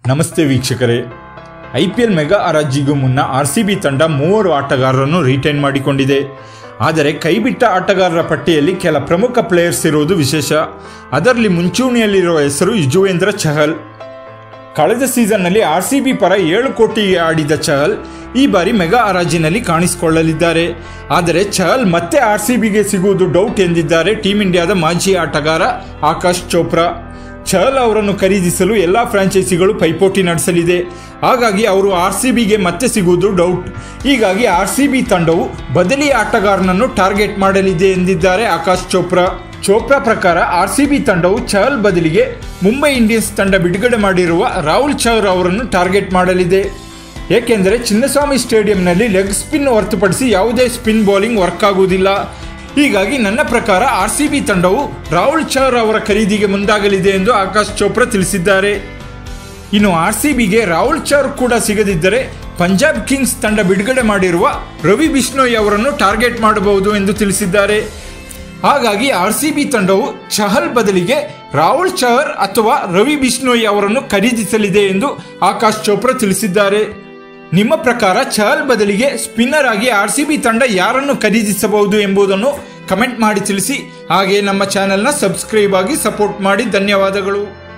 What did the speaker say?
ನಮಸ್ತೆ ವೀಕ್ಷಕರೇ I P L mega ಹರಾಜಿಗೂ ಮುನ್ನ ಆರ್ ಸಿ ಬಿ ತಂಡ ಮೂವರು ಆಟಗಾರರನ್ನು ರಿಟೈನ್ ಮಾಡಿಕೊಂಡಿದೆ ಆದರೆ ಕೈಬಿಟ್ಟ ಆಟಗಾರರ ಪಟ್ಟಿಯಲ್ಲಿ ಕೆಲ ಪ್ರಮುಖ ಪ್ಲೇಯರ್ಸ್ ಇರುವುದು ವಿಶೇಷ ಅದರಲ್ಲಿ ಮುಂಚೂಣಿಯಲ್ಲಿರುವ ಹೆಸರು ಯುಜುವೇಂದ್ರ ಚಹಲ್ ಕಳೆದ ಸೀಸನ್ನಲ್ಲಿ ಆರ್ ಸಿ ಬಿ ಪರ ಏಳು ಕೋಟಿಗೆ ಆಡಿದ ಚಹಲ್ ಈ ಬಾರಿ ಮೆಗಾ ಹರಾಜಿನಲ್ಲಿ ಕಾಣಿಸಿಕೊಳ್ಳಲಿದ್ದಾರೆ ಆದರೆ ಚಹಲ್ ಮತ್ತೆ ಆರ್ ಸಿ ಬಿಗೆ ಸಿಗುವುದು ಡೌಟ್ ಎಂದಿದ್ದಾರೆ ಟೀಂ ಇಂಡಿಯಾದ ಮಾಜಿ ಆಟಗಾರ ಆಕಾಶ್ ಚೋಪ್ರಾ ಚಹಲ್ ಅವರನ್ನು ಖರೀದಿಸಲು ಎಲ್ಲ ಫ್ರಾಂಚೈಸಿಗಳು ಪೈಪೋಟಿ ನಡೆಸಲಿದೆ ಹಾಗಾಗಿ ಅವರು ಆರ್ ಸಿ ಬಿಗೆ ಮತ್ತೆ ಸಿಗುವುದು ಡೌಟ್ ಹೀಗಾಗಿ ಆರ್ ಸಿ ಬಿ ತಂಡವು ಬದಲಿ ಆಟಗಾರನನ್ನು ಟಾರ್ಗೆಟ್ ಮಾಡಲಿದೆ ಎಂದಿದ್ದಾರೆ ಆಕಾಶ್ ಚೋಪ್ರಾ ಚೋಪ್ರಾ ಪ್ರಕಾರ ಆರ್ ಸಿ ಬಿ ತಂಡವು ಚಹಲ್ ಬದಲಿಗೆ ಮುಂಬೈ ಇಂಡಿಯನ್ಸ್ ತಂಡ ಬಿಡುಗಡೆ ಮಾಡಿರುವ ರಾಹುಲ್ ಚಹರ್ ಅವರನ್ನು ಟಾರ್ಗೆಟ್ ಮಾಡಲಿದೆ ಏಕೆಂದರೆ ಚಿನ್ನಸ್ವಾಮಿ ಸ್ಟೇಡಿಯಂನಲ್ಲಿ ಲೆಗ್ ಸ್ಪಿನ್ ಹೊರತುಪಡಿಸಿ ಯಾವುದೇ ಸ್ಪಿನ್ ಬೌಲಿಂಗ್ ವರ್ಕ್ ಆಗುವುದಿಲ್ಲ ಹೀಗಾಗಿ ನನ್ನ ಪ್ರಕಾರ ಆರ್ ಸಿ ಬಿ ತಂಡವು ರಾಹುಲ್ ಚಹರ್ ಅವರ ಖರೀದಿಗೆ ಮುಂದಾಗಲಿದೆ ಎಂದು ಆಕಾಶ್ ಚೋಪ್ರಾ ತಿಳಿಸಿದ್ದಾರೆ ಇನ್ನು ಆರ್ ಸಿ ಬಿಗೆ ರಾಹುಲ್ ಚಹರ್ ಕೂಡ ಸಿಗದಿದ್ದರೆ ಪಂಜಾಬ್ ಕಿಂಗ್ಸ್ ತಂಡ ಬಿಡುಗಡೆ ಮಾಡಿರುವ ರವಿ ಬಿಷ್ಣೋಯ್ ಅವರನ್ನು ಟಾರ್ಗೆಟ್ ಮಾಡಬಹುದು ಎಂದು ತಿಳಿಸಿದ್ದಾರೆ ಹಾಗಾಗಿ ಆರ್ ಸಿ ಬಿ ತಂಡವು ಚಹಲ್ ಬದಲಿಗೆ ರಾಹುಲ್ ಚಹರ್ ಅಥವಾ ರವಿ ಬಿಷ್ಣೋಯ್ ಅವರನ್ನು ಖರೀದಿಸಲಿದೆ ಎಂದು ಆಕಾಶ್ ಚೋಪ್ರಾ ತಿಳಿಸಿದ್ದಾರೆ ನಿಮ್ಮ ಪ್ರಕಾರ ಚಹಲ್ ಬದಲಿಗೆ ಸ್ಪಿನ್ನರ್ ಆಗಿ ಆರ್ ಸಿ ಬಿ ತಂಡ ಯಾರನ್ನು ಖರೀದಿಸಬಹುದು ಎಂಬುದನ್ನು ಕಮೆಂಟ್ ಮಾಡಿ ತಿಳಿಸಿ ಹಾಗೆ ನಮ್ಮ ಚಾನೆಲ್ನ ಸಬ್ಸ್ಕ್ರೈಬ್ ಆಗಿ ಸಪೋರ್ಟ್ ಮಾಡಿ ಧನ್ಯವಾದಗಳು